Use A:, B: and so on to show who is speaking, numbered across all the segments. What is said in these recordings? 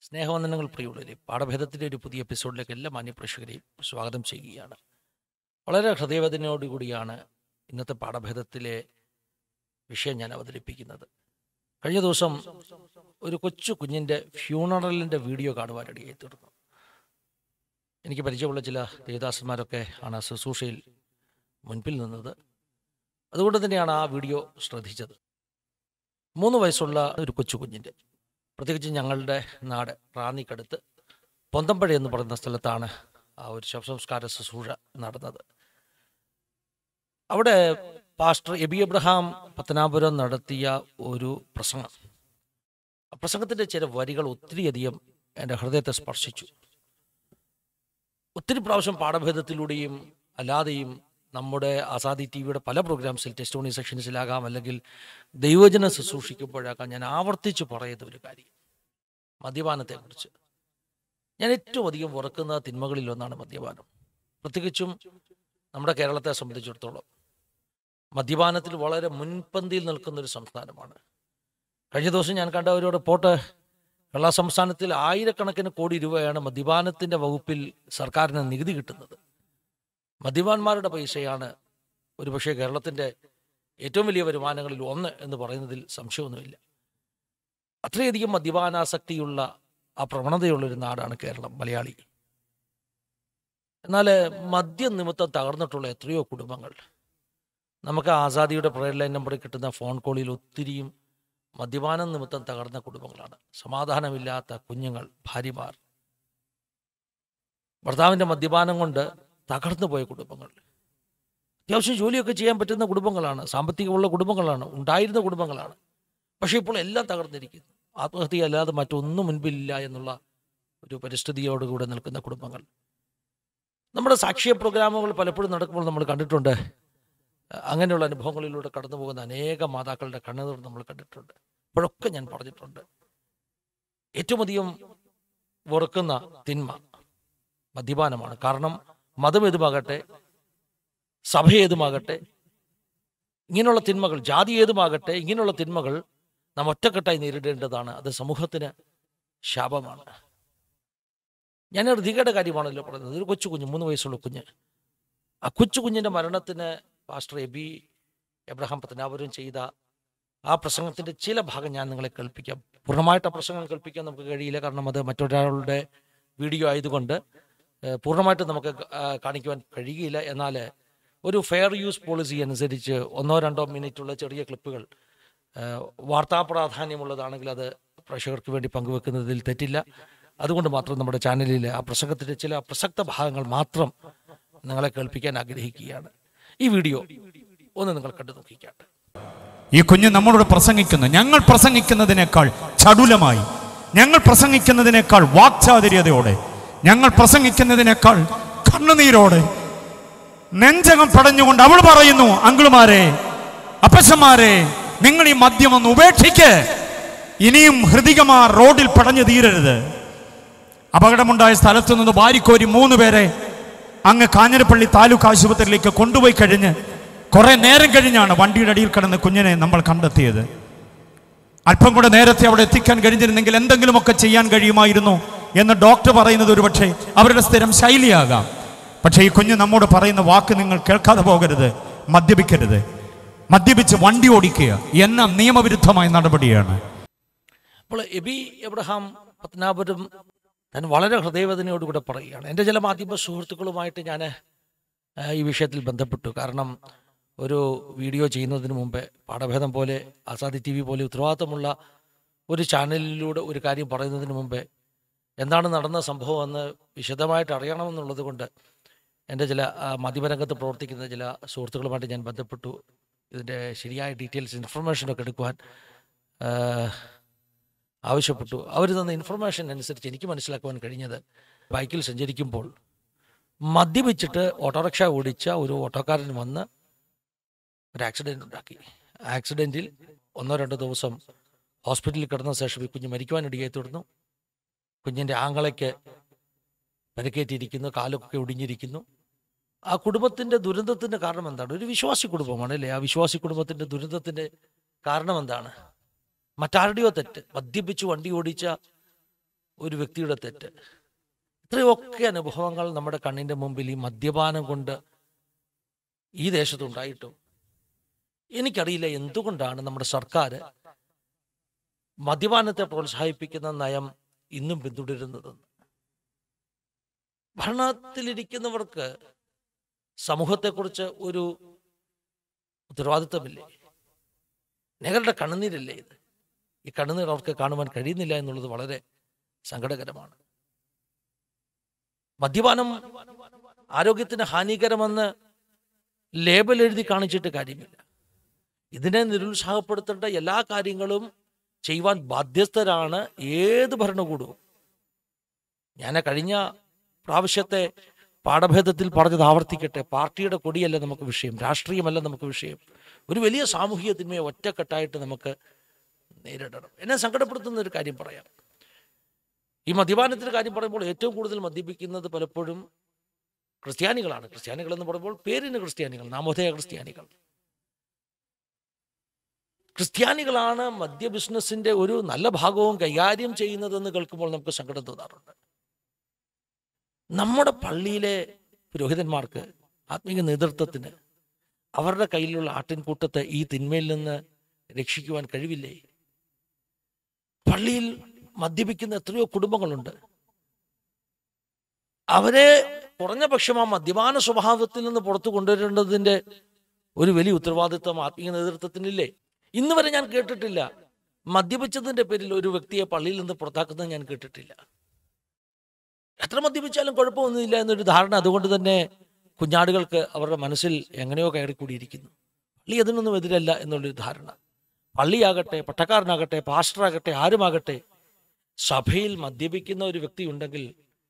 A: സ്നേഹവന്ദനങ്ങൾ പ്രിയുള്ളവരെ പാഠഭേദത്തിൻ്റെ ഒരു പുതിയ എപ്പിസോഡിലേക്ക് എല്ലാ മാന്യപ്രേക്ഷകരെയും സ്വാഗതം ചെയ്യുകയാണ് വളരെ ഹൃദയവേദനയോടുകൂടിയാണ് ഇന്നത്തെ പാഠഭേദത്തിലെ വിഷയം ഞാൻ അവതരിപ്പിക്കുന്നത് കഴിഞ്ഞ ദിവസം ഒരു കൊച്ചു കുഞ്ഞിൻ്റെ ഫ്യൂണറലിൻ്റെ വീഡിയോ കാണുവാനിടയായി തീർന്നു എനിക്ക് പരിചയമുള്ള ചില ദേവദാസന്മാരൊക്കെ ആണ് ആ ശുശ്രൂഷയിൽ മുൻപിൽ നിന്നത് അതുകൊണ്ട് തന്നെയാണ് ആ വീഡിയോ ശ്രദ്ധിച്ചത് മൂന്ന് വയസ്സുള്ള ഒരു കൊച്ചു കുഞ്ഞിൻ്റെ പ്രത്യേകിച്ച് ഞങ്ങളുടെ നാട് റാന്നിക്കടുത്ത് പൊന്തമ്പഴ എന്ന് പറയുന്ന സ്ഥലത്താണ് ആ ഒരു ശവസംസ്കാര ശുശ്രൂഷ നടന്നത് അവിടെ പാസ്റ്റർ എബി എബ്രഹാം പത്തനാപുരം നടത്തിയ ഒരു പ്രസംഗം ആ പ്രസംഗത്തിൻ്റെ ചില വരികൾ ഒത്തിരിയധികം എൻ്റെ ഹൃദയത്തെ സ്പർശിച്ചു ഒത്തിരി പ്രാവശ്യം പാഠഭേദത്തിലൂടെയും അല്ലാതെയും നമ്മുടെ ആസാദി ടി വിയുടെ പല പ്രോഗ്രാംസിൽ ടെസ്റ്റോണി സെക്ഷൻസിലാകാം അല്ലെങ്കിൽ ദൈവജന ശുശ്രൂഷിക്കുമ്പോഴാകാം ഞാൻ ആവർത്തിച്ച് പറയുന്ന ഒരു കാര്യം മദ്യപാനത്തെക്കുറിച്ച് ഞാൻ ഏറ്റവും അധികം ഉറക്കുന്ന തിന്മകളിൽ ഒന്നാണ് മദ്യപാനം പ്രത്യേകിച്ചും നമ്മുടെ കേരളത്തെ സംബന്ധിച്ചിടത്തോളം മദ്യപാനത്തിൽ വളരെ മുൻപന്തിയിൽ നിൽക്കുന്ന ഒരു സംസ്ഥാനമാണ് കഴിഞ്ഞ ദിവസം ഞാൻ കണ്ട ഒരു റിപ്പോർട്ട് കേരള സംസ്ഥാനത്തിൽ ആയിരക്കണക്കിന് കോടി രൂപയാണ് മദ്യപാനത്തിൻ്റെ വകുപ്പിൽ സർക്കാരിന് നികുതി കിട്ടുന്നത് മദ്യപാന്മാരുടെ പൈസയാണ് ഒരുപക്ഷെ കേരളത്തിൻ്റെ ഏറ്റവും വലിയ വരുമാനങ്ങളിൽ ഒന്ന് എന്ന് പറയുന്നതിൽ സംശയമൊന്നുമില്ല അത്രയധികം മദ്യപാനാസക്തിയുള്ള ആ പ്രവണതയുള്ള ഒരു നാടാണ് കേരളം മലയാളി എന്നാൽ മദ്യം നിമിത്തം തകർന്നിട്ടുള്ള എത്രയോ കുടുംബങ്ങൾ നമുക്ക് ആസാദിയുടെ പ്രയർ ലൈൻ നമ്പറിൽ കിട്ടുന്ന ഫോൺ കോളിൽ ഒത്തിരിയും മദ്യപാനം നിമിത്തം തകർന്ന കുടുംബങ്ങളാണ് സമാധാനമില്ലാത്ത കുഞ്ഞുങ്ങൾ ഭാര്യമാർ ഭർത്താവിൻ്റെ മദ്യപാനം കൊണ്ട് തകർന്നു പോയ കുടുംബങ്ങൾ അത്യാവശ്യം ജോലിയൊക്കെ ചെയ്യാൻ പറ്റുന്ന കുടുംബങ്ങളാണ് സാമ്പത്തികമുള്ള കുടുംബങ്ങളാണ് ഉണ്ടായിരുന്ന കുടുംബങ്ങളാണ് പക്ഷേ ഇപ്പോൾ എല്ലാം തകർന്നിരിക്കുന്നു ആത്മഹത്യ അല്ലാതെ മറ്റൊന്നും മുൻപിലില്ല എന്നുള്ള ഒരു പരിസ്ഥിതിയോടുകൂടെ നിൽക്കുന്ന കുടുംബങ്ങൾ നമ്മുടെ സാക്ഷ്യ പ്രോഗ്രാമുകൾ പലപ്പോഴും നടക്കുമ്പോൾ നമ്മൾ കണ്ടിട്ടുണ്ട് അങ്ങനെയുള്ള അനുഭവങ്ങളിലൂടെ കടന്നു പോകുന്ന അനേക മാതാക്കളുടെ കണ്ണുനീർ നമ്മൾ കണ്ടിട്ടുണ്ട് ഇപ്പോഴൊക്കെ ഞാൻ പറഞ്ഞിട്ടുണ്ട് ഏറ്റവും അധികം വെറുക്കുന്ന തിന്മ മദ്യപാനമാണ് കാരണം മതം ഏതുമാകട്ടെ സഭ ഏതുമാകട്ടെ ഇങ്ങനെയുള്ള തിന്മകൾ ജാതി ഏതുമാകട്ടെ ഇങ്ങനെയുള്ള തിന്മകൾ നാം ഒറ്റക്കെട്ടായി നേരിടേണ്ടതാണ് അത് സമൂഹത്തിന് ശാപമാണ് ഞാൻ ഋതികയുടെ കാര്യമാണല്ലോ പറയുന്നത് ഒരു കൊച്ചു കുഞ്ഞ് മൂന്ന് വയസ്സുള്ള കുഞ്ഞ് ആ കൊച്ചു കുഞ്ഞിൻ്റെ മരണത്തിന് പാസ്റ്റർ എബി എബ്രഹാം പത്തനാപുരം ചെയ്ത ആ പ്രസംഗത്തിൻ്റെ ചില ഭാഗം ഞാൻ നിങ്ങളെ കേൾപ്പിക്കാം പൂർണ്ണമായിട്ട് ആ പ്രസംഗം കേൾപ്പിക്കാൻ നമുക്ക് കഴിയില്ല കാരണം അത് മറ്റൊരാളുടെ വീഡിയോ ആയതുകൊണ്ട് ഏഹ്, പൂർണ്ണമായിട്ട് നമുക്ക് ആ, കാണിക്കുവാൻ കഴിയുകയില്ല എന്നാൽ ഒരു ഫെയർ യൂസ് പോളിസി അനുസരിച്ച് ഒന്നോ രണ്ടോ മിനിറ്റുള്ള ചെറിയ ക്ലിപ്പുകൾ ഏഹ്, വാർത്താ പ്രാധാന്യമുള്ളതാണെങ്കിൽ അത് പ്രേക്ഷകർക്ക് വേണ്ടി പങ്കുവെക്കുന്നതിൽ തെറ്റില്ല അതുകൊണ്ട് മാത്രം നമ്മുടെ ചാനലിൽ ആ പ്രസംഗത്തിൻ്റെ ചില പ്രസക്ത ഭാഗങ്ങൾ മാത്രം നിങ്ങളെ കേൾപ്പിക്കാൻ ആഗ്രഹിക്കുകയാണ് ഈ വീഡിയോ ഒന്ന് നിങ്ങൾ കണ്ടു നോക്കിക്കാട്ടെ
B: ഈ കുഞ്ഞ് നമ്മളോട് പ്രസംഗിക്കുന്നു ഞങ്ങൾ പ്രസംഗിക്കുന്നതിനേക്കാൾ ചടുലമായി ഞങ്ങൾ പ്രസംഗിക്കുന്നതിനേക്കാൾ വാക്ചാതുര്യതയോടെ ഞങ്ങൾ പ്രസംഗിക്കുന്നതിനേക്കാൾ കണ്ണുനീരോടെ നെഞ്ചകം പടഞ്ഞുകൊണ്ട് അവൾ പറയുന്നു അങ്കിളുമാരെ അപ്പച്ചന്മാരെ നിങ്ങൾ ഈ മദ്യം ഒന്ന് ഉപേക്ഷിക്ക് ഇനിയും ഹൃദികമാർ റോഡിൽ പടഞ്ഞു തീരരുത് അപകടമുണ്ടായ സ്ഥലത്തു നിന്ന് വാരിക്കോരി മൂന്ന് പേരെ അങ്ങ് കാഞ്ഞിരപ്പള്ളി താലൂക്ക് ആശുപത്രിയിലേക്ക് കൊണ്ടുപോയി കഴിഞ്ഞ് കുറെ നേരം കഴിഞ്ഞാണ് വണ്ടിയുടെ അടിയിൽ കിടന്ന് കുഞ്ഞിനെ നമ്മൾ കണ്ടെത്തിയത് അല്പം കൂടെ നേരത്തെ അവിടെ എത്തിക്കാൻ കഴിഞ്ഞിരുന്നെങ്കിൽ എന്തെങ്കിലുമൊക്കെ ചെയ്യാൻ കഴിയുമായിരുന്നു എന്ന് ഡോക്ടർ പറയുന്നത് ഒരുപക്ഷെ അവരുടെ സ്ഥിരം ശൈലിയാകാം പക്ഷേ ഈ കുഞ്ഞ് നമ്മോട് പറയുന്ന വാക്ക് നിങ്ങൾ കേൾക്കാതെ പോകരുത് മദ്യപിക്കരുത് മദ്യപിച്ച് വണ്ടി ഓടിക്കുക എന്ന നിയമവിരുദ്ധമായ നടപടിയാണ്
A: അപ്പോൾ എബി എബ്രഹാം പത്മനാഭരും ഞാൻ വളരെ ഹൃദയവേദനയോടുകൂടെ പറയുകയാണ് എൻ്റെ ചില മാധ്യമ സുഹൃത്തുക്കളുമായിട്ട് ഞാൻ ഈ വിഷയത്തിൽ ബന്ധപ്പെട്ടു കാരണം ഒരു വീഡിയോ ചെയ്യുന്നതിന് മുമ്പേ പാഠഭേദം പോലെ ആസാദി ടി വി പോലെ ഉത്തരവാദിത്തമുള്ള ഒരു ചാനലിലൂടെ ഒരു കാര്യം പറയുന്നതിന് മുമ്പേ എന്താണ് നടന്ന സംഭവം എന്ന് വിശദമായിട്ട് അറിയണമെന്നുള്ളത് കൊണ്ട് എൻ്റെ ചില ആ, മാധ്യമരംഗത്ത് പ്രവർത്തിക്കുന്ന ചില സുഹൃത്തുക്കളുമായിട്ട് ഞാൻ ബന്ധപ്പെട്ടു ഇതിൻ്റെ ശരിയായ ഡീറ്റെയിൽസ് ഇൻഫർമേഷനൊക്കെ എടുക്കുവാൻ ആ, ആവശ്യപ്പെട്ടു അവർ തന്ന ഇൻഫർമേഷൻ അനുസരിച്ച് എനിക്ക് മനസ്സിലാക്കുവാൻ കഴിഞ്ഞത് ബൈക്കിൽ സഞ്ചരിക്കുമ്പോൾ മദ്യപിച്ചിട്ട് ഓട്ടോറിക്ഷ ഓടിച്ച ഒരു ഓട്ടോക്കാരൻ വന്ന് ഒരു ആക്സിഡൻ്റ് ഉണ്ടാക്കി ആക്സിഡൻറ്റിൽ ഒന്നോ രണ്ടോ ദിവസം ഹോസ്പിറ്റലിൽ കിടന്ന ശേഷം ഈ കുഞ്ഞ് മരിക്കുവാനിടയായി തുടർന്നു കുഞ്ഞിൻ്റെ ആങ്ങളയ്ക്ക് പരിക്കേറ്റിരിക്കുന്നു കാലൊക്കെ ഒടിഞ്ഞിരിക്കുന്നു ആ കുടുംബത്തിൻ്റെ ദുരന്തത്തിൻ്റെ കാരണം എന്താണ് ഒരു വിശ്വാസി കുടുംബമാണ് അല്ലേ ആ വിശ്വാസി കുടുംബത്തിൻ്റെ ദുരന്തത്തിൻ്റെ കാരണം എന്താണ് മറ്റാരുടെയോ തെറ്റ് മദ്യപിച്ച് വണ്ടി ഓടിച്ച ഒരു വ്യക്തിയുടെ തെറ്റ് ഇത്രയൊക്കെ അനുഭവങ്ങൾ നമ്മുടെ കണ്ണിൻ്റെ മുമ്പിൽ ഈ മദ്യപാനം കൊണ്ട് ഈ ദേശത്തുണ്ടായിട്ടും എനിക്കറിയില്ല എന്തുകൊണ്ടാണ് നമ്മുടെ സർക്കാർ മദ്യപാനത്തെ പ്രോത്സാഹിപ്പിക്കുന്ന നയം ഇന്നും പിന്തുടരുന്നതെന്ന് ഭരണത്തിലിരിക്കുന്നവർക്ക് സമൂഹത്തെക്കുറിച്ച് ഒരു ഉത്തരവാദിത്തമില്ലേ അനേകരുടെ കണ്ണുനീരല്ലേ ഇത് ഈ കണ്ണുനീർ അവർക്ക് കാണുവാൻ കഴിയുന്നില്ല എന്നുള്ളത് വളരെ സങ്കടകരമാണ് മദ്യപാനം ആരോഗ്യത്തിന് ഹാനികരമെന്ന് ലേബൽ എഴുതി കാണിച്ചിട്ട് കാര്യമില്ല ഇതിനെ നിരുത്സാഹപ്പെടുത്തേണ്ട എല്ലാ കാര്യങ്ങളും ചെയ്യുവാൻ ബാധ്യസ്ഥരാണ് ഏത് ഭരണകൂടവും ഞാൻ കഴിഞ്ഞ പ്രാവശ്യത്തെ പാഠഭേദത്തിൽ പറഞ്ഞത് ആവർത്തിക്കട്ടെ പാർട്ടിയുടെ കൊടിയല്ല നമുക്ക് വിഷയം രാഷ്ട്രീയമല്ല നമുക്ക് വിഷയം ഒരു വലിയ സാമൂഹിക തിന്മയെ ഒറ്റക്കെട്ടായിട്ട് നമുക്ക് നേരിടണം എന്നെ സങ്കടപ്പെടുത്തുന്ന ഒരു കാര്യം പറയാം ഈ മദ്യപാനത്തിന്റെ കാര്യം പറയുമ്പോൾ ഏറ്റവും കൂടുതൽ മദ്യപിക്കുന്നത് പലപ്പോഴും ക്രിസ്ത്യാനികളാണ് ക്രിസ്ത്യാനികൾ എന്ന് പറയുമ്പോൾ പേരിന് ക്രിസ്ത്യാനികൾ നാമോദയ ക്രിസ്ത്യാനികൾ ക്രിസ്ത്യാനികളാണ് മദ്യ ബിസിനസിന്റെ ഒരു നല്ല ഭാഗവും കൈകാര്യം ചെയ്യുന്നതെന്ന് കേൾക്കുമ്പോൾ നമുക്ക് സങ്കടം തോന്നാറുണ്ട് നമ്മുടെ പള്ളിയിലെ പുരോഹിതന്മാർക്ക് ആത്മീയ നേതൃത്വത്തിന് അവരുടെ കയ്യിലുള്ള ആട്ടിൻകൂട്ടത്തെ ഈ തിന്മയിൽ നിന്ന് രക്ഷിക്കുവാൻ കഴിവില്ലേ പള്ളിയിൽ മദ്യപിക്കുന്ന എത്രയോ കുടുംബങ്ങളുണ്ട് അവരെ കുറഞ്ഞ പക്ഷം ആ മദ്യപാന സ്വഭാവത്തിൽ നിന്ന് പുറത്തു കൊണ്ടുവരേണ്ടതിന്റെ ഒരു വലിയ ഉത്തരവാദിത്വം ആത്മീയ നേതൃത്വത്തിനില്ലേ ഇന്ന് വരെ ഞാൻ കേട്ടിട്ടില്ല മദ്യപിച്ചതിന്റെ പേരിൽ ഒരു വ്യക്തിയെ പള്ളിയിൽ നിന്ന് പുറത്താക്കുന്നത് ഞാൻ കേട്ടിട്ടില്ല എത്ര മദ്യപിച്ചാലും കുഴപ്പമൊന്നുമില്ല എന്നൊരു ധാരണ അതുകൊണ്ട് തന്നെ കുഞ്ഞാടുകൾക്ക് അവരുടെ മനസ്സിൽ എങ്ങനെയോ കയറിക്കൂടിയിരിക്കുന്നു പള്ളി അതിനൊന്നും എതിരല്ല എന്നുള്ളൊരു ധാരണ പള്ളിയാകട്ടെ പട്ടക്കാരനാകട്ടെ പാസ്റ്ററാകട്ടെ ആരുമാകട്ടെ സഭയിൽ മദ്യപിക്കുന്ന ഒരു വ്യക്തി ഉണ്ടെങ്കിൽ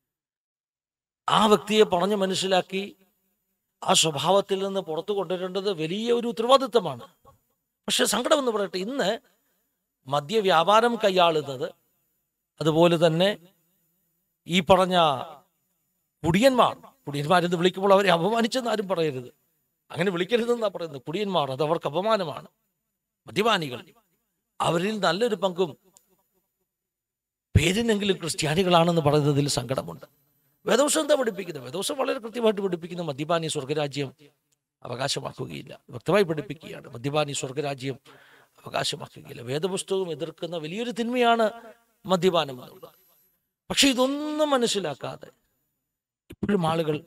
A: ആ വ്യക്തിയെ പറഞ്ഞ് മനസ്സിലാക്കി ആ സ്വഭാവത്തിൽ നിന്ന് പുറത്തു കൊണ്ടുവരേണ്ടത് വലിയ ഒരു ഉത്തരവാദിത്തമാണ് പക്ഷെ സങ്കടം എന്ന് പറയട്ടെ ഇന്ന് മദ്യവ്യാപാരം കൈയാളുന്നത് അതുപോലെ തന്നെ ഈ പറഞ്ഞ കുടിയന്മാർ കുടിയന്മാരെന്ന് വിളിക്കുമ്പോൾ അവരെ അപമാനിച്ചെന്ന് ആരും പറയരുത് അങ്ങനെ വിളിക്കരുതെന്നാ പറയുന്നത് കുടിയന്മാർ അത് അവർക്ക് അപമാനമാണ് മദ്യപാനികൾ അവരിൽ നല്ലൊരു പങ്കും പേരിനെങ്കിലും ക്രിസ്ത്യാനികളാണെന്ന് പറയുന്നതിൽ സങ്കടമുണ്ട് വേദവസം എന്താ പഠിപ്പിക്കുന്നത് വേദവസം വളരെ കൃത്യമായിട്ട് പഠിപ്പിക്കുന്ന മദ്യപാനി സ്വർഗരാജ്യം അവകാശമാക്കുകയില്ല വ്യക്തമായി പഠിപ്പിക്കുകയാണ് മദ്യപാനി സ്വർഗരാജ്യം അവകാശമാക്കുകയില്ല വേദപുസ്തകം എതിർക്കുന്ന വലിയൊരു തിന്മയാണ് മദ്യപാനം എന്നുള്ളത് പക്ഷെ ഇതൊന്നും മനസ്സിലാക്കാതെ ഇപ്പോഴും ആളുകൾ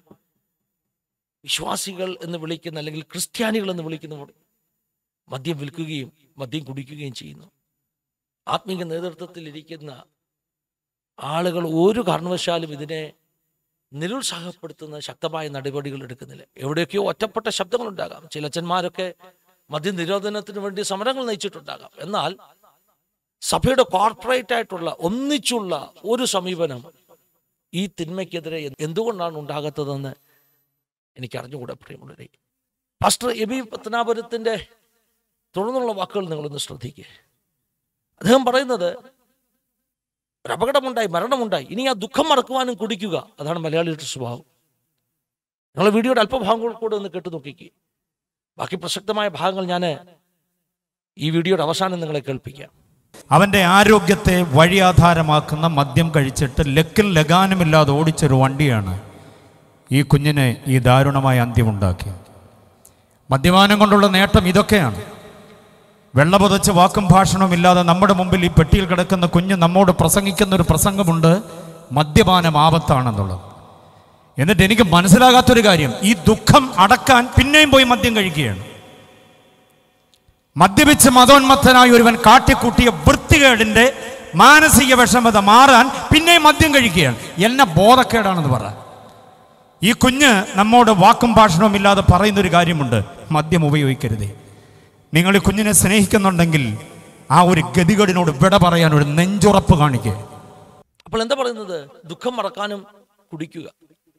A: വിശ്വാസികൾ എന്ന് വിളിക്കുന്ന അല്ലെങ്കിൽ ക്രിസ്ത്യാനികൾ എന്ന് വിളിക്കുന്നവർ മദ്യം വിൽക്കുകയും മദ്യം കുടിക്കുകയും ചെയ്യുന്നു ആത്മീക നേതൃത്വത്തിൽ ഇരിക്കുന്ന ആളുകൾ ഒരു കാരണവശാലും ഇതിനെ നിരുത്സാഹപ്പെടുത്തുന്ന ശക്തമായ നടപടികൾ എടുക്കുന്നില്ല എവിടെയൊക്കെയോ ഒറ്റപ്പെട്ട ശബ്ദങ്ങളുണ്ടാകാം ചിലച്ചന്മാരൊക്കെ മദ്യ നിരോധനത്തിന് വേണ്ടി സമരങ്ങൾ നയിച്ചിട്ടുണ്ടാകാം എന്നാൽ സഭയുടെ കോർപ്പറേറ്റ് ആയിട്ടുള്ള ഒന്നിച്ചുള്ള ഒരു സമീപനം ഈ തിന്മയ്ക്കെതിരെ എന്തുകൊണ്ടാണ് ഉണ്ടാകാത്തതെന്ന് എനിക്ക് അറിഞ്ഞുകൂടെ പ്രിയമുള്ളവരെ പാസ്റ്റർ എബി പത്തനാപുരത്തിന്റെ തുടർന്നുള്ള വാക്കുകൾ നിങ്ങളൊന്ന് ശ്രദ്ധിക്കുക അദ്ദേഹം പറയുന്നത് ഒരു അപകടമുണ്ടായി മരണമുണ്ടായി ഇനി ആ ദുഃഖം മറക്കുവാനും കുടിക്കുക അതാണ് മലയാളിയുടെ സ്വഭാവം നിങ്ങളെ വീഡിയോയുടെ അല്പഭാഗങ്ങൾ കൂടെ ഒന്ന് കേട്ടു നോക്കിക്കുക ബാക്കി പ്രസക്തമായ ഭാഗങ്ങൾ ഞാൻ ഈ വീഡിയോയുടെ അവസാനം നിങ്ങളെ കേൾപ്പിക്കാം
B: അവന്റെ ആരോഗ്യത്തെ വഴിയാധാരമാക്കുന്ന മദ്യം കഴിച്ചിട്ട് ലക്കിൽ ലഗാനുമില്ലാതെ ഓടിച്ചൊരു വണ്ടിയാണ് ഈ കുഞ്ഞിന് ഈ ദാരുണമായ അന്ത്യമുണ്ടാക്കിയത് മദ്യപാനം കൊണ്ടുള്ള നേട്ടം ഇതൊക്കെയാണ് വെള്ള പുതച്ച് വാക്കും ഭാഷണവും ഇല്ലാതെ നമ്മുടെ മുമ്പിൽ ഈ പെട്ടിയിൽ കിടക്കുന്ന കുഞ്ഞ് നമ്മോട് പ്രസംഗിക്കുന്ന ഒരു പ്രസംഗമുണ്ട് മദ്യപാനം ആപത്താണെന്നുള്ളത് എന്നിട്ട് എനിക്ക് മനസ്സിലാകാത്തൊരു കാര്യം ഈ ദുഃഖം അടക്കാൻ പിന്നെയും പോയി മദ്യം കഴിക്കുകയാണ് മദ്യപിച്ച് മതോന്മത്തനായ ഒരുവൻ കാട്ടിക്കൂട്ടിയ വൃത്തികേടിന്റെ മാനസിക വിഷമത മാറാൻ പിന്നെയും മദ്യം കഴിക്കുകയാണ് എന്നെ ബോധക്കേടാണെന്ന് പറ ഈ കുഞ്ഞ് നമ്മോട് വാക്കും ഭാഷണവും ഇല്ലാതെ പറയുന്നൊരു കാര്യമുണ്ട് മദ്യം ഉപയോഗിക്കരുതേ നിങ്ങൾ ഈ കുഞ്ഞിനെ സ്നേഹിക്കുന്നുണ്ടെങ്കിൽ ആ ഒരു ഗതികേടിനോട് വിട പറയാൻ ഒരു നെഞ്ചുറപ്പ് കാണിക്കുക
A: അപ്പോൾ എന്താ പറയുന്നത് ദുഃഖം മറക്കാനും കുടിക്കുക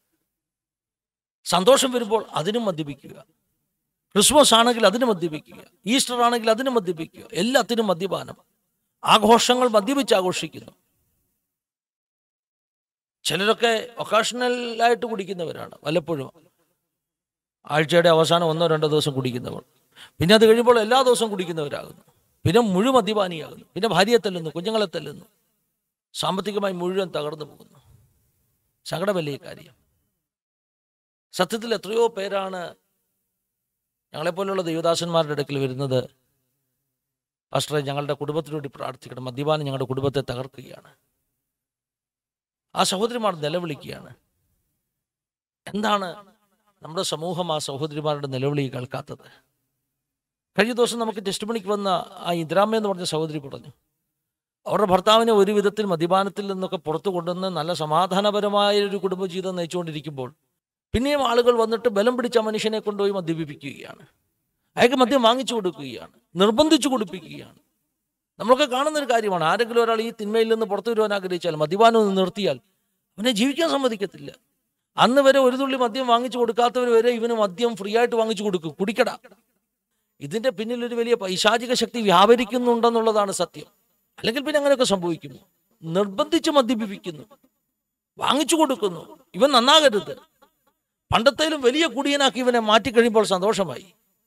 A: സന്തോഷം വരുമ്പോൾ അതിനും മദ്യപിക്കുക ക്രിസ്മസ് ആണെങ്കിൽ അതിന് മദ്യപിക്കുക ഈസ്റ്റർ ആണെങ്കിൽ അതിന് മദ്യപിക്കുക എല്ലാത്തിനും മദ്യപാനം ആഘോഷങ്ങൾ മദ്യപിച്ച് ആഘോഷിക്കുന്നു ചിലരൊക്കെ ഒക്കാഷണലായിട്ട് കുടിക്കുന്നവരാണ് വല്ലപ്പോഴും ആഴ്ചയുടെ അവസാനം ഒന്നോ രണ്ടോ ദിവസം കുടിക്കുന്നവർ പിന്നെ അത് കഴിയുമ്പോൾ എല്ലാ ദിവസവും കുടിക്കുന്നവരാകുന്നു പിന്നെ മുഴു മദ്യപാനിയാകുന്നു പിന്നെ ഭാര്യയെ തല്ലുന്നു കുഞ്ഞുങ്ങളെ തല്ലുന്നു സാമ്പത്തികമായി മുഴുവൻ തകർന്നു പോകുന്നു സങ്കടമല്ലേ ഈ കാര്യം സത്യത്തിൽ എത്രയോ പേരാണ് ഞങ്ങളെപ്പോലുള്ള ദൈവദാസന്മാരുടെ അടുക്കൽ വരുന്നത് പാസ്റ്ററെ ഞങ്ങളുടെ കുടുംബത്തിനു വേണ്ടി പ്രാർത്ഥിക്കണം മദ്യപാനം ഞങ്ങളുടെ കുടുംബത്തെ തകർക്കുകയാണ് ആ സഹോദരിമാർ നിലവിളിക്കുകയാണ് എന്താണ് നമ്മുടെ സമൂഹം ആ സഹോദരിമാരുടെ നിലവിളി കേൾക്കാത്തത് കഴിഞ്ഞ ദിവസം നമുക്ക് ടെസ്റ്റ് മണിക്ക് വന്ന ആ ഇദ്രാമ എന്ന് പറഞ്ഞ സഹോദരി പറഞ്ഞു അവരുടെ ഭർത്താവിനെ ഒരു വിധത്തിൽ മദ്യപാനത്തിൽ നിന്നൊക്കെ പുറത്തു കൊണ്ടുവന്ന് നല്ല സമാധാനപരമായ ഒരു കുടുംബജീവിതം നയിച്ചുകൊണ്ടിരിക്കുമ്പോൾ പിന്നെയും ആളുകൾ വന്നിട്ട് ബലം പിടിച്ച മനുഷ്യനെ കൊണ്ടുപോയി മദ്യപിപ്പിക്കുകയാണ് അയാൾക്ക് മദ്യം വാങ്ങിച്ചു കൊടുക്കുകയാണ് നിർബന്ധിച്ചു കൊടുപ്പിക്കുകയാണ് നമ്മളൊക്കെ കാണുന്ന ഒരു കാര്യമാണ് ആരെങ്കിലും ഒരാൾ ഈ തിന്മയിൽ നിന്ന് പുറത്തു വരുവാൻ ആഗ്രഹിച്ചാൽ മദ്യപാനം ഒന്ന് നിർത്തിയാൽ അവനെ ജീവിക്കാൻ സമ്മതിക്കത്തില്ല അന്ന് വരെ ഒരു തുള്ളി മദ്യം വാങ്ങിച്ചു കൊടുക്കാത്തവർ വരെ ഇവന് മദ്യം ഫ്രീ ആയിട്ട് വാങ്ങിച്ചു കൊടുക്കും കുടിക്കട ഇതിന്റെ പിന്നിൽ ഒരു വലിയ പൈശാചിക ശക്തി വ്യാപരിക്കുന്നുണ്ടെന്നുള്ളതാണ് സത്യം അല്ലെങ്കിൽ പിന്നെ അങ്ങനെയൊക്കെ സംഭവിക്കുന്നു നിർബന്ധിച്ച് മദ്യപിപ്പിക്കുന്നു വാങ്ങിച്ചു കൊടുക്കുന്നു ഇവൻ നന്നാകരുത് പണ്ടത്തേലും വലിയ കുടിയനാക്കി ഇവനെ മാറ്റിക്കഴിയുമ്പോൾ സന്തോഷമായി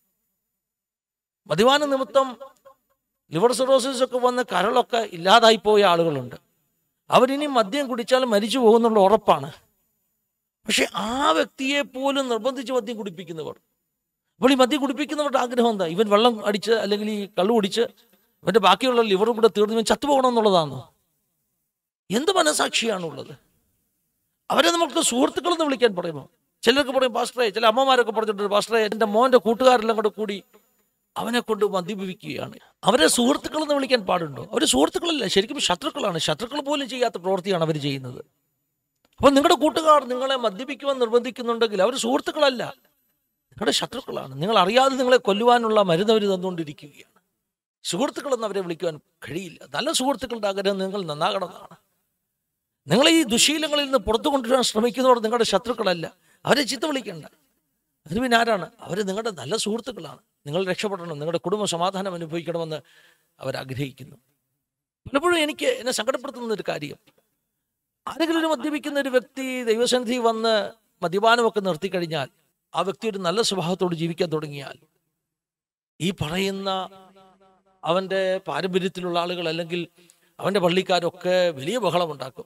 A: മദ്യപാന നിമിത്തം ലിവർ സിറോസിസ് ഒക്കെ വന്ന് കരളൊക്കെ ഇല്ലാതായി പോയ ആളുകളുണ്ട് അവരിനി മദ്യം കുടിച്ചാൽ മരിച്ചു പോകുന്നുള്ള ഉറപ്പാണ് പക്ഷെ ആ വ്യക്തിയെ പോലും നിർബന്ധിച്ച് മദ്യം കുടിപ്പിക്കുന്നവർ അപ്പോൾ ഈ മദ്യം കുടിപ്പിക്കുന്നവരുടെ ആഗ്രഹം എന്താ ഇവൻ വെള്ളം അടിച്ച് അല്ലെങ്കിൽ ഈ കള്ളു കുടിച്ച് ഇവന്റെ ബാക്കിയുള്ള ലിവറും കൂടെ തീർന്ന് ഇവൻ ചത്തുപോകണം എന്നുള്ളതാണോ എന്ത് മനസാക്ഷിയാണുള്ളത് അവരെ നമുക്ക് സുഹൃത്തുക്കളെന്ന് വിളിക്കാൻ പറയുമോ ചിലർക്ക് പറയും പാസ്റ്ററെ ചില അമ്മമാരൊക്കെ പറഞ്ഞിട്ടുണ്ട് പാസ്റ്ററെ എൻ്റെ മോൻ്റെ കൂട്ടുകാരെല്ലാം കൂടെ കൂടി അവനെ കൊണ്ട് മദ്യപിക്കുകയാണ് അവരെ സുഹൃത്തുക്കളെന്ന് വിളിക്കാൻ പാടുണ്ടോ അവർ സുഹൃത്തുക്കളല്ല ശരിക്കും ശത്രുക്കളാണ് ശത്രുക്കൾ പോലും ചെയ്യാത്ത പ്രവൃത്തിയാണ് അവർ ചെയ്യുന്നത് അപ്പോൾ നിങ്ങളുടെ കൂട്ടുകാർ നിങ്ങളെ മദ്യപിക്കുവാൻ നിർബന്ധിക്കുന്നുണ്ടെങ്കിൽ അവർ സുഹൃത്തുക്കളല്ല നിങ്ങളുടെ ശത്രുക്കളാണ് നിങ്ങൾ അറിയാതെ നിങ്ങളെ കൊല്ലുവാനുള്ള മരുന്ന് അവർ തന്നുകൊണ്ടിരിക്കുകയാണ് സുഹൃത്തുക്കളെന്ന് അവരെ വിളിക്കുവാൻ കഴിയില്ല നല്ല സുഹൃത്തുക്കളുടെ ആഗ്രഹം നിങ്ങൾ നന്നാകണമെന്നാണ് നിങ്ങൾ ഈ ദുശീലങ്ങളിൽ നിന്ന് പുറത്തു കൊണ്ടുവരാൻ ശ്രമിക്കുന്നവർ നിങ്ങളുടെ ശത്രുക്കളല്ല അവരെ ചീത്ത വിളിക്കണ്ട അത് പിന്നെ ആരാണ് അവർ നിങ്ങളുടെ നല്ല സുഹൃത്തുക്കളാണ് നിങ്ങൾ രക്ഷപ്പെടണം നിങ്ങളുടെ കുടുംബം സമാധാനം അനുഭവിക്കണമെന്ന് അവരാഗ്രഹിക്കുന്നു പലപ്പോഴും എനിക്ക് എന്നെ സങ്കടപ്പെടുത്തുന്ന ഒരു കാര്യം ആരെങ്കിലും ഒരു മദ്യപിക്കുന്ന ഒരു വ്യക്തി ദൈവസന്നിധി വന്ന് മദ്യപാനമൊക്കെ നിർത്തിക്കഴിഞ്ഞാൽ ആ വ്യക്തി ഒരു നല്ല സ്വഭാവത്തോട് ജീവിക്കാൻ തുടങ്ങിയാൽ ഈ പറയുന്ന അവൻ്റെ പാരമ്പര്യത്തിലുള്ള ആളുകൾ അല്ലെങ്കിൽ അവൻ്റെ പള്ളിക്കാരൊക്കെ വലിയ ബഹളമുണ്ടാക്കും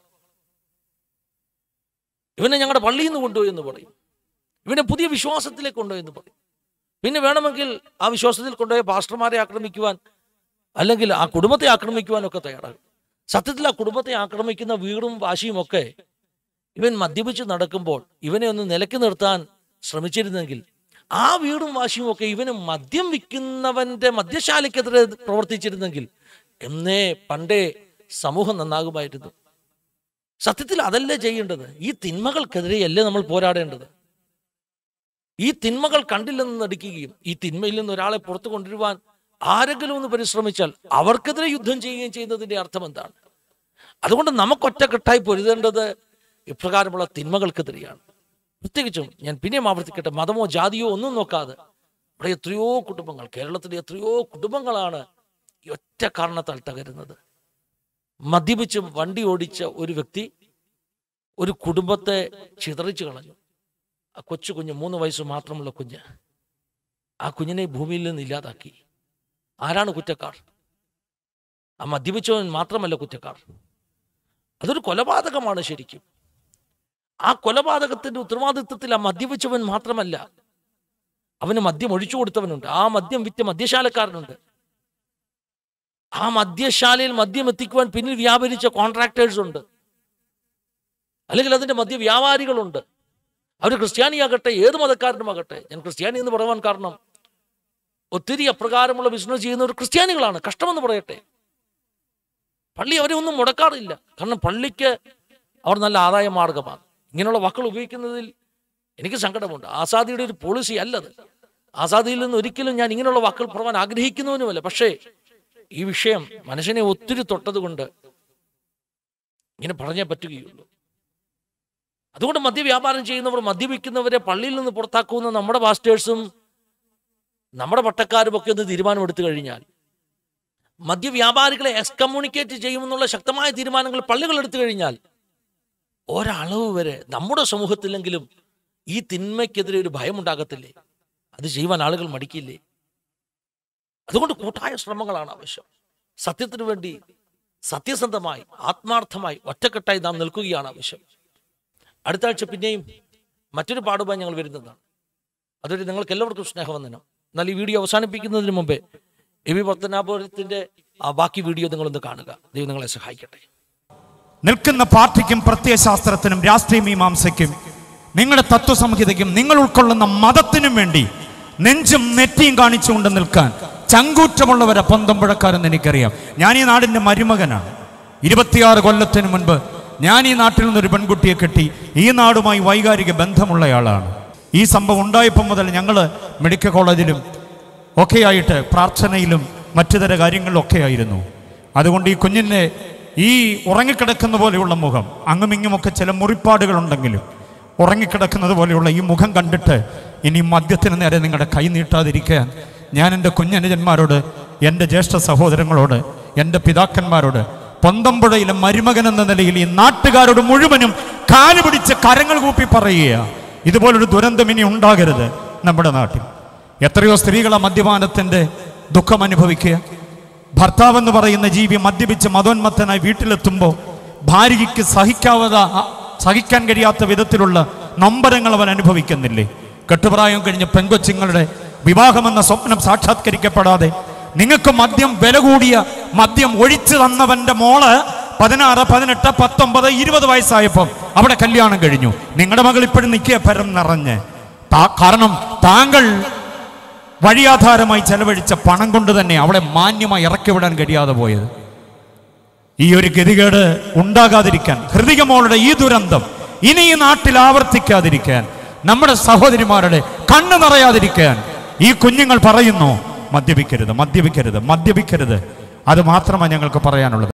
A: ഇവനെ ഞങ്ങളുടെ പള്ളിയിൽ നിന്ന് കൊണ്ടുപോയി എന്ന് പറയും ഇവനെ പുതിയ വിശ്വാസത്തിലേക്ക് കൊണ്ടുപോയി എന്ന് പറയും പിന്നെ വേണമെങ്കിൽ ആ വിശ്വാസത്തിൽ കൊണ്ടുപോയ പാസ്റ്റർമാരെ ആക്രമിക്കുവാൻ അല്ലെങ്കിൽ ആ കുടുംബത്തെ ആക്രമിക്കുവാനൊക്കെ തയ്യാറാകും സത്യത്തിൽ ആ കുടുംബത്തെ ആക്രമിക്കുന്ന വീടും വാശിയും ഒക്കെ ഇവൻ മദ്യപിച്ച് നടക്കുമ്പോൾ ഇവനെ ഒന്ന് നിലയ്ക്ക് നിർത്താൻ ശ്രമിച്ചിരുന്നെങ്കിൽ ആ വീടും വാശിയും ഒക്കെ ഇവന് മദ്യം വിൽക്കുന്നവന്റെ മദ്യശാലയ്ക്കെതിരെ പ്രവർത്തിച്ചിരുന്നെങ്കിൽ എന്നേ പണ്ടേ സമൂഹം നന്നാകുമായിരുന്നു സത്യത്തിൽ അതല്ലേ ചെയ്യേണ്ടത് ഈ തിന്മകൾക്കെതിരെയല്ലേ നമ്മൾ പോരാടേണ്ടത് ഈ തിന്മകൾ കണ്ടില്ലെന്ന് നടിക്കുകയും ഈ തിന്മയിൽ നിന്ന് ഒരാളെ പുറത്തു കൊണ്ടുവരുവാൻ ആരെങ്കിലും ഒന്ന് പരിശ്രമിച്ചാൽ അവർക്കെതിരെ യുദ്ധം ചെയ്യുകയും ചെയ്യുന്നതിന്റെ അർത്ഥം എന്താണ് അതുകൊണ്ട് നമുക്കൊറ്റക്കെട്ടായി പൊരുതേണ്ടത് ഇപ്രകാരമുള്ള തിന്മകൾക്കെതിരെയാണ് പ്രത്യേകിച്ചും ഞാൻ പിന്നെയും ആവർത്തിക്കട്ടെ മതമോ ജാതിയോ ഒന്നും നോക്കാതെ ഇവിടെ എത്രയോ കുടുംബങ്ങൾ കേരളത്തിലെ എത്രയോ കുടുംബങ്ങളാണ് ഈ ഒറ്റ കാരണത്താൽ തകരുന്നത് മദ്യപിച്ച് വണ്ടി ഓടിച്ച ഒരു വ്യക്തി ഒരു കുടുംബത്തെ ചിതറിച്ചു കളഞ്ഞു ആ കൊച്ചു കുഞ്ഞ് മൂന്ന് വയസ്സ് മാത്രമുള്ള കുഞ്ഞ് ആ കുഞ്ഞിനെ ഭൂമിയിൽ നിന്ന് ഇല്ലാതാക്കി ആരാണ് കുറ്റക്കാർ ആ മദ്യപിച്ചവൻ മാത്രമല്ല കുറ്റക്കാർ അതൊരു കൊലപാതകമാണ് ശരിക്കും ആ കൊലപാതകത്തിന്റെ ഉത്തരവാദിത്വത്തിൽ ആ മദ്യപിച്ചവൻ മാത്രമല്ല അവന് മദ്യം ഒഴിച്ചു കൊടുത്തവനുണ്ട് ആ മദ്യം വിറ്റ മദ്യശാലക്കാരനുണ്ട് ആ മദ്യശാലയിൽ മദ്യം എത്തിക്കുവാൻ പിന്നിൽ വ്യാപരിച്ച കോൺട്രാക്ടേഴ്സ് ഉണ്ട് അല്ലെങ്കിൽ അതിന്റെ മദ്യ വ്യാപാരികളുണ്ട് അവർ ക്രിസ്ത്യാനിയാകട്ടെ ഏത് മതക്കാരനുമാകട്ടെ ഞാൻ ക്രിസ്ത്യാനി എന്ന് പറയാൻ കാരണം ഒത്തിരി അപ്രകാരമുള്ള ബിസിനസ് ചെയ്യുന്നവർ ക്രിസ്ത്യാനികളാണ് കഷ്ടമെന്ന് പറയട്ടെ പള്ളി അവരെ ഒന്നും മുടക്കാറില്ല കാരണം പള്ളിക്ക് അവർ നല്ല ആദായ മാർഗമാണ് ഇങ്ങനെയുള്ള വാക്കുകൾ ഉപയോഗിക്കുന്നതിൽ എനിക്ക് സങ്കടമുണ്ട് ആസാദിയുടെ ഒരു പോളിസി അല്ലത് ആസാദിയിൽ നിന്ന് ഒരിക്കലും ഞാൻ ഇങ്ങനെയുള്ള വാക്കുകൾ പറയാൻ ആഗ്രഹിക്കുന്നവനുമല്ല പക്ഷേ ഈ വിഷയം മനുഷ്യനെ ഒത്തിരി തൊട്ടതുകൊണ്ട് ഇങ്ങനെ പറഞ്ഞേ പറ്റുകയുള്ളൂ അതുകൊണ്ട് മദ്യവ്യാപാരം ചെയ്യുന്നവർ മദ്യപിക്കുന്നവരെ പള്ളിയിൽ നിന്ന് പുറത്താക്കുന്ന നമ്മുടെ പാസ്റ്റേഴ്സും നമ്മുടെ പട്ടക്കാരും ഒക്കെ ഒന്ന് തീരുമാനമെടുത്തു കഴിഞ്ഞാൽ മദ്യവ്യാപാരികളെ എക്സ്കമ്മ്യൂണിക്കേറ്റ് ചെയ്യുമെന്നുള്ള ശക്തമായ തീരുമാനങ്ങൾ പള്ളികൾ എടുത്തു കഴിഞ്ഞാൽ ഒരളവ് വരെ നമ്മുടെ സമൂഹത്തിലെങ്കിലും ഈ തിന്മയ്ക്കെതിരെ ഒരു ഭയമുണ്ടാകത്തില്ലേ അത് ചെയ്യുവാൻ ആളുകൾ മടിക്കില്ലേ അതുകൊണ്ട് കൂട്ടായ ശ്രമങ്ങളാണ് ആവശ്യം സത്യത്തിന് വേണ്ടി സത്യസന്ധമായി ആത്മാർത്ഥമായി ഒറ്റക്കെട്ടായി നാം നിൽക്കുകയാണ് ആവശ്യം അടുത്ത ആഴ്ച പിന്നെയും മറ്റൊരു പാടുമായി ഞങ്ങൾ വരുന്നതാണ് അതൊരു നിങ്ങൾക്ക് എല്ലാവർക്കും സ്നേഹവന്ദനം എന്നാൽ ഈ വീഡിയോ അവസാനിപ്പിക്കുന്നതിന് മുമ്പേ എ വി പത്തനാപുരത്തിന്റെ ആ ബാക്കി വീഡിയോ നിങ്ങളൊന്ന് കാണുക ദൈവം നിങ്ങളെ സഹായിക്കട്ടെ
B: നിൽക്കുന്ന പാർട്ടിക്കും പ്രത്യയശാസ്ത്രത്തിനും രാഷ്ട്രീയ മീമാംസയ്ക്കും നിങ്ങളുടെ തത്വസംഹിതയ്ക്കും നിങ്ങൾ ഉൾക്കൊള്ളുന്ന മതത്തിനും വേണ്ടി നെഞ്ചും നെറ്റിയും കാണിച്ചുകൊണ്ട് നിൽക്കാൻ ചങ്കൂറ്റമുള്ളവരെ പന്തമ്പുഴക്കാരെന്ന് എനിക്കറിയാം ഞാൻ ഈ നാടിൻ്റെ മരുമകനാണ് ഇരുപത്തിയാറ് കൊല്ലത്തിന് മുൻപ് ഞാൻ ഈ നാട്ടിൽ നിന്നൊരു പെൺകുട്ടിയെ കെട്ടി ഈ നാടുമായി വൈകാരിക ബന്ധമുള്ളയാളാണ് ഈ സംഭവം ഉണ്ടായപ്പോൾ മുതൽ ഞങ്ങൾ മെഡിക്കൽ കോളേജിലും ഒക്കെ ആയിട്ട് പ്രാർത്ഥനയിലും മറ്റു തര കാര്യങ്ങളിലൊക്കെ ആയിരുന്നു അതുകൊണ്ട് ഈ കുഞ്ഞിനെ ഈ ഉറങ്ങിക്കിടക്കുന്ന പോലെയുള്ള മുഖം അങ്ങും ഇങ്ങുമൊക്കെ ചില മുറിപ്പാടുകളുണ്ടെങ്കിലും ഉറങ്ങിക്കിടക്കുന്നത് പോലെയുള്ള ഈ മുഖം കണ്ടിട്ട് ഇനി മദ്യത്തിന് നേരെ നിങ്ങളുടെ കൈ നീട്ടാതിരിക്കാൻ ഞാൻ എൻ്റെ കുഞ്ഞനുജന്മാരോട് എൻ്റെ ജ്യേഷ്ഠ സഹോദരങ്ങളോട് എൻ്റെ പിതാക്കന്മാരോട് പൊന്തമ്പുഴയിലെ മരുമകൻ എന്ന നിലയിൽ ഈ നാട്ടുകാരോട് മുഴുവനും കാല് പിടിച്ച് കരങ്ങൾ കൂപ്പി പറയുക ഇതുപോലൊരു ദുരന്തം ഇനി ഉണ്ടാകരുത് നമ്മുടെ നാട്ടിൽ എത്രയോ സ്ത്രീകളെ മദ്യപാനത്തിന്റെ ദുഃഖം അനുഭവിക്കുക ഭർത്താവ് എന്ന് പറയുന്ന ജീവി മദ്യപിച്ച് മതോന്മത്തനായി വീട്ടിലെത്തുമ്പോൾ ഭാര്യയ്ക്ക് സഹിക്കാവത സഹിക്കാൻ കഴിയാത്ത വിധത്തിലുള്ള നൊമ്പരങ്ങൾ അവൻ അനുഭവിക്കുന്നില്ലേ കെട്ടുപ്രായം കഴിഞ്ഞ പെങ്കൊച്ചുങ്ങളുടെ വിവാഹമെന്ന സ്വപ്നം സാക്ഷാത്കരിക്കപ്പെടാതെ നിങ്ങൾക്ക് മദ്യം വില കൂടിയ മദ്യം ഒഴിച്ചു തന്നവന്റെ മോള് പതിനാറ് പതിനെട്ട് പത്തൊമ്പത് ഇരുപത് വയസ്സായപ്പം അവിടെ കല്യാണം കഴിഞ്ഞു നിങ്ങളുടെ മകൾ ഇപ്പോഴും നിൽക്കുക പരം നിറഞ്ഞ് താ- കാരണം താങ്കൾ വഴിയാധാരമായി ചെലവഴിച്ച പണം കൊണ്ട് തന്നെ അവളെ മാന്യമായി ഇറക്കി വിടാൻ കഴിയാതെ പോയത് ഈ ഒരു ഗതികേട് ഉണ്ടാകാതിരിക്കാൻ ഹൃദികമോളുടെ ഈ ദുരന്തം ഇനി ഈ നാട്ടിൽ ആവർത്തിക്കാതിരിക്കാൻ നമ്മുടെ സഹോദരിമാരുടെ കണ്ണു നിറയാതിരിക്കാൻ ഈ കുഞ്ഞുങ്ങൾ പറയുന്നു മദ്യപിക്കരുത് മദ്യപിക്കരുത് മദ്യപിക്കരുത് അത് മാത്രമാണ് ഞങ്ങൾക്ക് പറയാനുള്ളത്